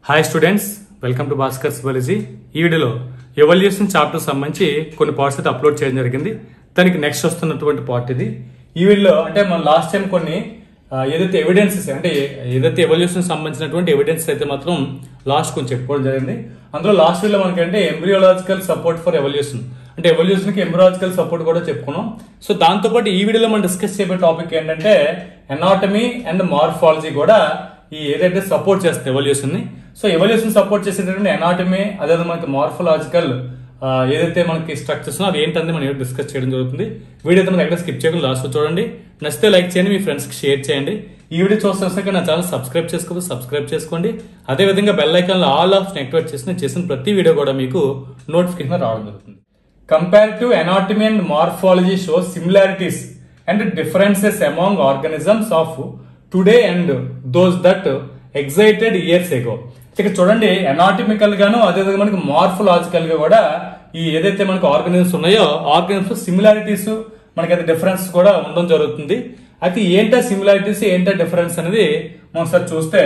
Hi students welcome to Bhaskar biology ఈ వీడియోలో evolution chapter సంబంధించి కొన్ని పార్ట్స్ అయితే అప్లోడ్ చేయడం జరిగింది దానికి నెక్స్ట్ వస్తున్నటువంటి పార్ట్ ఇది ఈ వీడియోలో అంటే మనం లాస్ట్ టైం కొన్ని ఆ, ఏదైతే ఎవిడెన్సెస్ అంటే ఏదైతే ఎవల్యూషన్ సంబంధించినటువంటి ఎవిడెన్స్ అయితే మాత్రం లాస్ట్ కొంచెం చెప్పుకోవడం జరిగింది అందులో లాస్ట్ వీడియోలో మనకంటే ఎంబ్రియోలాజికల్ సపోర్ట్ ఫర్ ఎవల్యూషన్ అంటే ఎవల్యూషన్ కి ఎంబ్రియాలజికల్ సపోర్ట్ కూడా చెప్పుకున్నాం సో దాంతోపాటు ఈ వీడియోలో మనం డిస్కస్ చేయబోయే టాపిక్ ఏంటంటే ఎనాటమీ అండ్ మార్ఫాలజీ కూడా ఈ ఏదైతే సపోర్ట్ చేస్తుంది ఎవల్యూషన్ ని సో ఎవల్యూషన్ సపోర్ట్ చేసేటటువంటి ఎనాటమీ అదే మనకి మార్ఫలాజికల్ ఏదైతే మనకి స్ట్రక్చర్స్ అవి ఏంటంటే మనం డిస్కస్ చేయడం జరుగుతుంది వీడియో అయితే మనకి ఎక్కడ స్కిప్ చేయకుండా లాస్ట్ చూడండి నచ్చితే లైక్ చేయండి మీ ఫ్రెండ్స్ కి షేర్ చేయండి ఈ వీడియో చూస్తే నా ఛానల్ సబ్స్క్రైబ్ చేసుకోవచ్చు సబ్స్క్రైబ్ చేసుకోండి అదే విధంగా bell icon all of activate చేసి నేను చేసిన ప్రతి వీడియో కూడా మీకు నోటిఫికేషన్ రావడం జరుగుతుంది Comparative anatomy and morphology shows similarities and differences among organisms of today and those that exited years ago. ఇక చూడండి ఎనాటమికల్ గాను అదేవిధంగా మనకి మార్ఫలాజికల్ గా కూడా ఈ ఏదైతే మనకి ఆర్గనిజమ్స్ ఉన్నాయో ఆర్గనిజమ్స్ సిమిలారిటీస్ మనకి అయితే డిఫరెన్స్ కూడా ఉండడం జరుగుతుంది అయితే ఏంటో సిమిలారిటీస్ ఏంటో డిఫరెన్స్ అనేది మనం ఒకసారి చూస్తే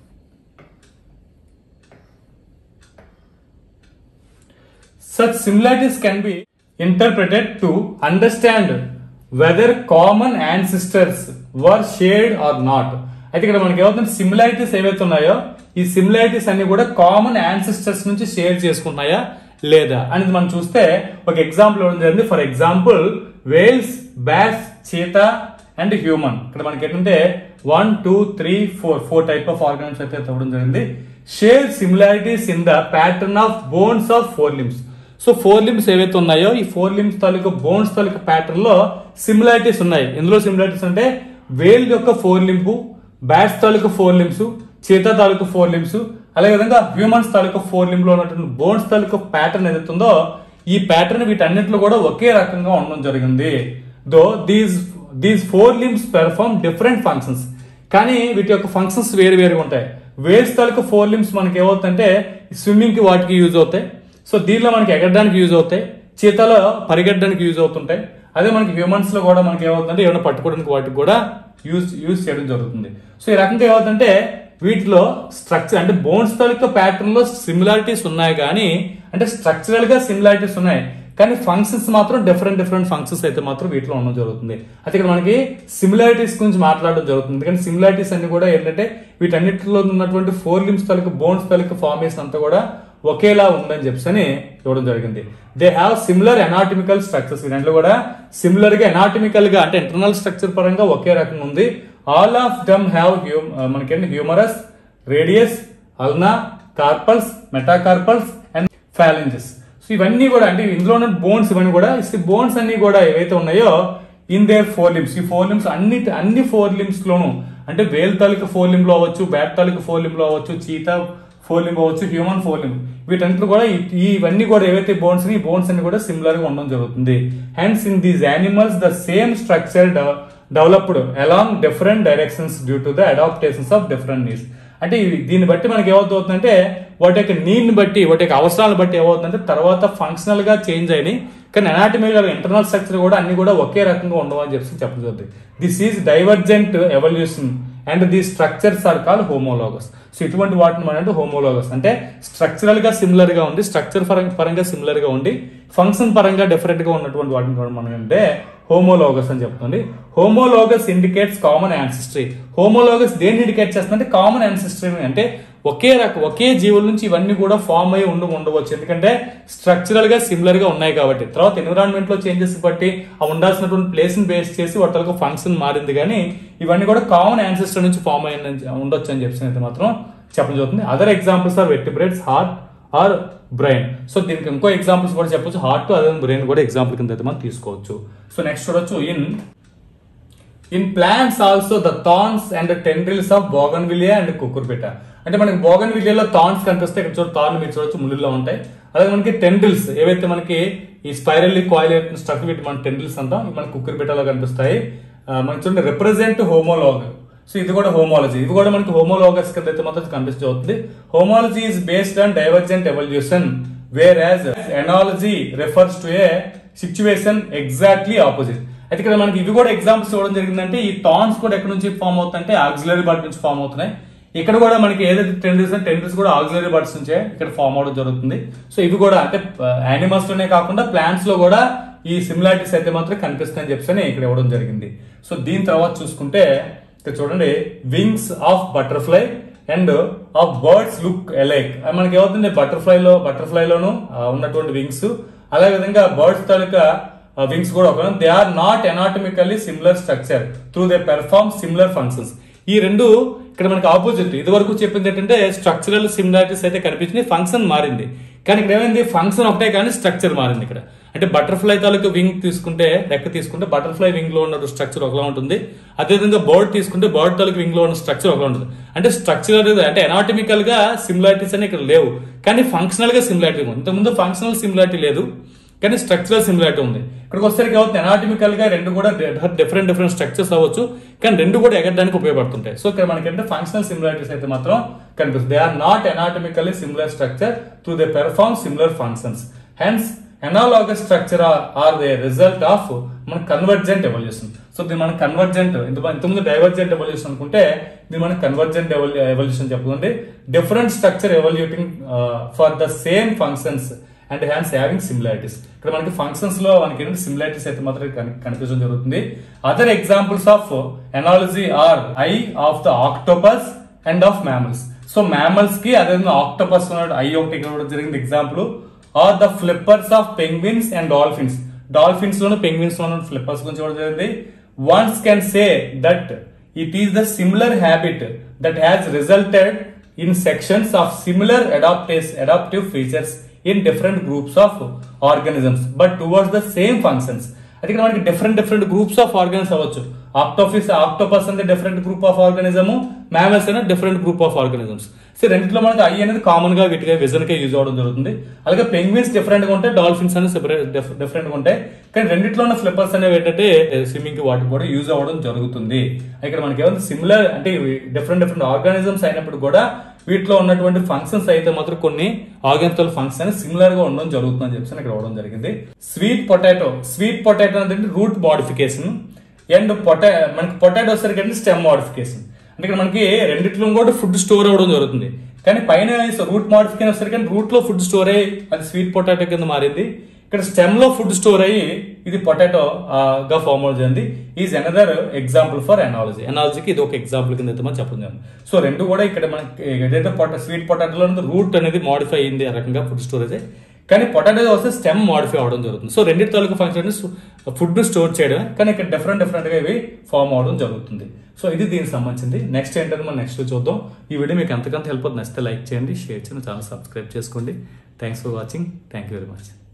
Such similarities can be interpreted to understand whether common ancestors were shared or not. అయితే ఇక్కడ మనకి ఏమవుతుంది సిమిలారిటీస్ ఏవైతే ఉన్నాయో ఈ సిమిలారిటీస్ అన్ని కూడా కామన్ యాన్సిస్టర్స్ నుంచి షేర్ చేసుకుంటున్నాయా లేదా అనేది మనం చూస్తే ఒక ఎగ్జాంపుల్ ఇవ్వడం జరిగింది for example whales bats cheetah and human ఇక్కడ మనకి ఏంటంటే one two three four four type of organisms అయితే ఇవ్వడం జరిగింది share similarities in the pattern of bones of forelimbs so forelimbs ఏవైతే ఉన్నాయో ఈ ఫోర్ లిమ్స్ తాలూకా బోన్స్ తాలూకా ప్యాటర్న్ లో సిమిలారిటీస్ ఉన్నాయి ఎందులో సిమిలారిటీస్ అంటే వేల్ యొక్క ఫోర్ లింపు బ్యాట్స్ తాలూకా ఫోర్ లిమ్స్ చీతా తాలూకా ఫోర్ లిమ్స్ అలాగే విధంగా హ్యూమన్స్ తాలూకా ఫోర్ లింప్ లో ఉన్నటువంటి బోన్స్ తాలూకా ప్యాటర్న్ ఏదైతే ఉందో ఈ ప్యాటర్న్ వీటన్నిటిలో కూడా ఒకే రకంగా ఉండడం జరిగింది though these these forelimbs perform different functions కానీ వీటి యొక్క ఫంక్షన్స్ వేరు వేరుగా ఉంటాయి వేల్స్ తాలూకా ఫోర్ లిమ్స్ మనకి ఏమవుతుందంటే స్విమ్మింగ్ కి వాటికి యూజ్ అవుతాయి సో దీనిలో మనకి ఎగరడానికి యూజ్ అవుతాయి చీతలో పరిగెట్టడానికి యూజ్ అవుతుంటాయి అదే మనకి హ్యూమన్స్ లో కూడా మనకి ఏమవుతుందంటే ఏమైనా పట్టుకోవడానికి వాటికి కూడా యూజ్ యూజ్ చేయడం జరుగుతుంది సో ఈ రకంగా ఏమవుతుందంటే వీటిలో స్ట్రక్చర్ అంటే బోన్స్ తాలూకా ప్యాటర్న్ లో సిమిలారిటీస్ ఉన్నాయి కానీ అంటే స్ట్రక్చరల్ గా సిమిలారిటీస్ ఉన్నాయి కానీ ఫంక్షన్స్ మాత్రం డిఫరెంట్ డిఫరెంట్ ఫంక్షన్స్ అయితే మాత్రం వీటిలో ఉండడం జరుగుతుంది అయితే ఇక్కడ మనకి సిమిలారిటీస్ గురించి మాట్లాడడం జరుగుతుంది ఎందుకంటే సిమిలారిటీస్ అన్ని కూడా ఏంటంటే వీటన్నిటిలో ఉన్నటువంటి ఫోర్ లిమ్స్ తాలూకా బోన్స్ తాలూకా ఫార్మేషన్ అంతా కూడా ఒకేలా ఉందని చెప్పని ఇవ్వడం జరిగింది they have similar anatomical structures వీటిలో కూడా సిమిలర్ గా ఎనాటమికల్ గా అంటే ఇంటర్నల్ స్ట్రక్చర్ పరంగా ఒకే రకంగా ఉంది ఆల్ ఆఫ్ దమ్ హ్యావ్ మనకేంటి humerus radius ulna carpals metacarpals and phalanges so ఇవన్నీ కూడా అంటే ఇందులో ఉన్న బోన్స్ ఇవన్నీ కూడా ఈ బోన్స్ అన్ని కూడా ఏవైతే ఉన్నాయో ఇన్ దేర్ ఫోర్ లిమ్స్ ఈ ఫోర్ లిమ్స్ అన్ని అన్ని ఫోర్ లిమ్స్ లోను అంటే వేల్ తాలూకు ఫోర్ లిమ్ లో అవ్వచ్చు బ్యాట్ తాలూకు ఫోర్ లిమ్ లో అవ్వచ్చు చీతా ఫోర్ లిమ్ అవ్వచ్చు హ్యూమన్ ఫోర్ లిమ్ వీటన్నిటిలో కూడా ఈ- ఈ ఇవన్నీ కూడా ఏవైతే బోన్స్ ఈ బోన్స్ అన్ని కూడా సిమిలర్ గా ఉండడం జరుగుతుంది hence in these animals the same structure developed along different directions due to the adaptations of different needs అంటే ఇవి- దీన్ని బట్టి మనకి ఏమవుతుందంటే వాటి యొక్క నీడ్ని బట్టి వాటి యొక్క అవసరాలను బట్టి ఏమవుతుందంటే తర్వాత ఫంక్షనల్ గా చేంజ్ అయినాయి కానీ అనాటమీగా ఇంటర్నల్ స్ట్రక్చర్ కూడా అన్ని కూడా ఒకే రకంగా ఉండవు అని చెప్పి చెప్పడం జరుగుతుంది this is divergent evolution and the structures are call homologous so ఇటువంటి వాటిని మనం అంటే హోమోలోగస్ అంటే స్ట్రక్చరల్ గా సిమిలర్ గా ఉంది స్ట్రక్చర్ పరంగా సిమిలర్ గా ఉండి ఫంక్షన్ పరంగా డిఫరెంట్ గా ఉన్నటువంటి వాటిని కూడా మనం అంటే హోమోలోగస్ అని చెప్తుంది homologous indicates common ancestry homologous దేన్ని ఇండికేట్ చేస్తుందంటే కామన్ యాన్సిస్ట్రీ అంటే ఒకే రకం ఒకే జీవుల నుంచి ఇవన్నీ కూడా ఫామ్ అయ్యి ఉండి ఉండవచ్చు ఎందుకంటే స్ట్రక్చరల్ గా సిమిలర్ గా ఉన్నాయి కాబట్టి తర్వాత ఎన్విరాన్మెంట్ లో చేంజెస్ బట్టి ఆ ఉండాల్సినటువంటి ప్లేస్ ని బేస్ చేసి వాటి ఫంక్షన్ మారింది కానీ ఇవన్నీ కూడా కామన్ యాన్సిస్టర్ నుంచి ఫామ్ అయ్యి ఉండొచ్చు అని చెప్పి అయితే మాత్రం చెప్పడం జరుగుతుంది other examples are vertebrates heart or brain so దీనికి ఇంకో ఎగ్జాంపుల్స్ కూడా చెప్పొచ్చు హార్ట్ అదే బ్రెయిన్ కూడా ఎగ్జాంపుల్ కింద అయితే మనం తీసుకోవచ్చు సో నెక్స్ట్ చూడొచ్చు in in plants also the thorns and tendrils of bougainvillea and cucurbita అంటే మనకి బోగన్ విలియాలో థాన్స్ కనిపిస్తాయి ఇక్కడ చూడ థాన్ మీరు చూడొచ్చు ముళ్ళులో ఉంటాయి అలాగే మనకి టెండ్రిల్స్ ఏవైతే మనకి ఈ స్పైరల్లీ కాయిల్ స్ట్రక్ వీటి మన టెండ్రిల్స్ అంటాం ఇవి మనకి కుక్కుర్పిటలో కనిపిస్తాయి ఆ, మనకి చూడండి రిప్రజెంట్ హోమోలాగ్ సో ఇది కూడా హోమాలజీ ఇది కూడా మనకి హోమోలోగస్ కింద అయితే మాత్రం కనిపిస్తుంది homology is based on divergent evolution whereas analogy refers to a situation exactly opposite అయితే ఇక్కడ మనకి ఇవి కూడా ఎగ్జాంపుల్స్ ఇవ్వడం జరిగిందంటే ఈ థాన్స్ కూడా ఎక్కడి నుంచి ఫామ్ అవుతుందంటే ఆక్సిలరీ బల్బ్ నుంచి ఫామ్ అవుతున్నాయి ఇక్కడ కూడా మనకి ఏదైతే టెండ్రిస్ టెండ్రిస్ కూడా ఆక్సిలరీ బర్డ్స్ నుంచే ఇక్కడ ఫామ్ అవడం జరుగుతుంది సో ఇవి కూడా అంటే యానిమల్స్ లోనే కాకుండా ప్లాంట్స్ లో కూడా ఈ సిమిలారిటీస్ అయితే మాత్రం కనిపిస్తాయని చెప్పి ఇక్కడ ఇవ్వడం జరిగింది సో దీని తర్వాత చూసుకుంటే ఇక్కడ చూడండి wings of butterfly and of birds look alike మనకి ఏమవుతుంది బటర్ఫ్లై లో బటర్ఫ్లై లోను ఆ, ఉన్నటువంటి వింగ్స్ అదే విధంగా బర్డ్స్ తాలూకా వింగ్స్ కూడా ఒక they are not anatomically similar structure through they perform similar functions ఈ రెండు ఇక్కడ మనకి ఆపోజిట్ ఇది వరకు చెప్పింది ఏంటంటే స్ట్రక్చరల్ సిమిలారిటీస్ అయితే కనిపించింది ఫంక్షన్ మారింది కానీ ఇక్కడ ఏమైంది ఫంక్షన్ ఒకటే కానీ స్ట్రక్చర్ మారింది ఇక్కడ అంటే బటర్ఫ్లై తాలూకు వింగ్ తీసుకుంటే రెక్క తీసుకుంటే బటర్ఫ్లై వింగ్ లో ఉన్న స్ట్రక్చర్ ఒకలా ఉంటుంది అదేవిధంగా బర్డ్ తీసుకుంటే బర్డ్ తాలూకు వింగ్ లో ఉన్న స్ట్రక్చర్ ఒకలా ఉంటుంది అంటే స్ట్రక్చరల్ అంటే ఎనాటమికల్ గా సిమిలారిటీస్ అని ఇక్కడ లేవు కానీ ఫంక్షనల్ గా సిమిలారిటీ ఉంది ఇంతకుముందు ఫంక్షనల్ సిమిలారిటీ లేదు కానీ స్ట్రక్చరల్ సిమిలారిటీ ఉంది ఇక్కడికి వచ్చేసరికి అవుతుంది ఎనాటమికల్ గా రెండు కూడా డిఫరెంట్ డిఫరెంట్ స్ట్రక్చర్స్ అవ్వచ్చు కానీ రెండు కూడా ఎగరడానికి ఉపయోగపడుతుంటాయి సో ఇక్కడ మనకి ఏంటంటే ఫంక్షనల్ సిమిలారిటీస్ అయితే మాత్రం కనిపిస్తుంది they are not anatomically similar structure through they perform similar functions hence analogous structure are the result of మన కన్వర్జెంట్ ఎవల్యూషన్ సో దీన్ని మనం కన్వర్జెంట్ ఇంతకుముందు డైవర్జెంట్ ఎవల్యూషన్ అనుకుంటే దీన్ని మనం కన్వర్జెంట్ ఎవల్యూషన్ చెప్పుకుంటే different structure evoluting for the same functions and hence having similarities ఇక్కడ మనకి ఫంక్షన్స్ లో మనకి ఏంటంటే సిమిలారిటీస్ అయితే మాత్రం కని- కనిపించడం జరుగుతుంది other examples of analogy are eye of the octopus and of mammals so mammals కి అదేవిధంగా ఆక్టోపస్ ఐ ఒకటి ఇక్కడ ఇవ్వడం జరిగింది example are the flippers of penguins and dolphins dolphins లోను పెంగ్విన్స్ లోను ఫ్లిప్పర్స్ గురించి ఇవ్వడం జరిగింది ones can say that it is the similar habit that has resulted in sections of similar adaptive, adaptive features in different groups of organisms but towards the same functions అది ఇక్కడ మనకి different different groups of organs అవ్వచ్చు octopus octopus అనేది different group of organism mammals అనేది different group of organisms so రెండింటిలో మనకి I అనేది common గా వీటిగా విజన్ గా యూజ్ అవడం జరుగుతుంది అలాగే పెంగ్విన్స్ డిఫరెంట్ గా ఉంటాయి డాల్ఫిన్స్ అనేది సెపరేట్ డిఫరెంట్ గా ఉంటాయి కానీ రెండిట్లో ఉన్న ఫ్లిప్పర్స్ అనేవి ఏంటంటే స్విమ్మింగ్ కి వాటికి కూడా యూజ్ అవ్వడం జరుగుతుంది ఇక్కడ మనకి ఏమైనా సిమిలర్ అంటే డిఫరెంట్ డిఫరెంట్ ఆర్గానిజమ్స్ అయినప్పుడు కూడా వీటిలో ఉన్నటువంటి ఫంక్షన్స్ అయితే మాత్రం కొన్ని ఆర్గానికల్ ఫంక్షన్ అనేది సిమిలర్ గా ఉండడం జరుగుతుంది అని చెప్పి ఇక్కడ ఇవ్వడం జరిగింది స్వీట్ పొటాటో స్వీట్ పొటాటో అనేది రూట్ మోడిఫికేషన్ అండ్ పొటా మనకి పొటాటో వచ్చేసరికి స్టెమ్ మోడిఫికేషన్ అంటే ఇక్కడ మనకి రెండిట్లో కూడా ఫుడ్ స్టోర్ అవ్వడం జరుగుతుంది కానీ పైన రూట్ మోడిఫికేషన్ వచ్చేసరికి రూట్ లో ఫుడ్ స్టోర్ అయ్యి అది స్వీట్ పొటాటో కింద మారింది ఇక్కడ స్టెమ్ లో ఫుడ్ స్టోర్ అయ్యి ఇది పొటాటో గా ఫార్మ్ అవుతుంది is another example for analogy ఎనాలజీకి ఇది ఒక ఎగ్జాంపుల్ కింద అయితే మనం చెప్పడం జరిగింది. సో రెండు కూడా ఇక్కడ మనకి ఏదైతే పొట స్వీట్ పొటాటోలో రూట్ అనేది మాడిఫై అయింది ఆ రకంగా ఫుడ్ స్టోరేజ్ కానీ పొటాటో వస్తే స్టెమ్ మాడిఫై అవడం జరుగుతుంది సో రెండింటి తాలూకు ఫంక్షన్ ఫుడ్ స్టోర్ చేయడం కానీ ఇక్కడ డిఫరెంట్ డిఫరెంట్ గా ఇవి ఫామ్ అవడం జరుగుతుంది సో ఇది దీనికి సంబంధించింది నెక్స్ట్ ఏంటంటే మనం నెక్స్ట్ చూద్దాం ఈ వీడియో మీకు ఎంతకంత హెల్ప్ అవుతుంది నచ్చితే లైక్ చేయండి షేర్ చేయండి ఛానల్ సబ్స్క్రైబ్ చేసుకోండి thanks for watching thank you very much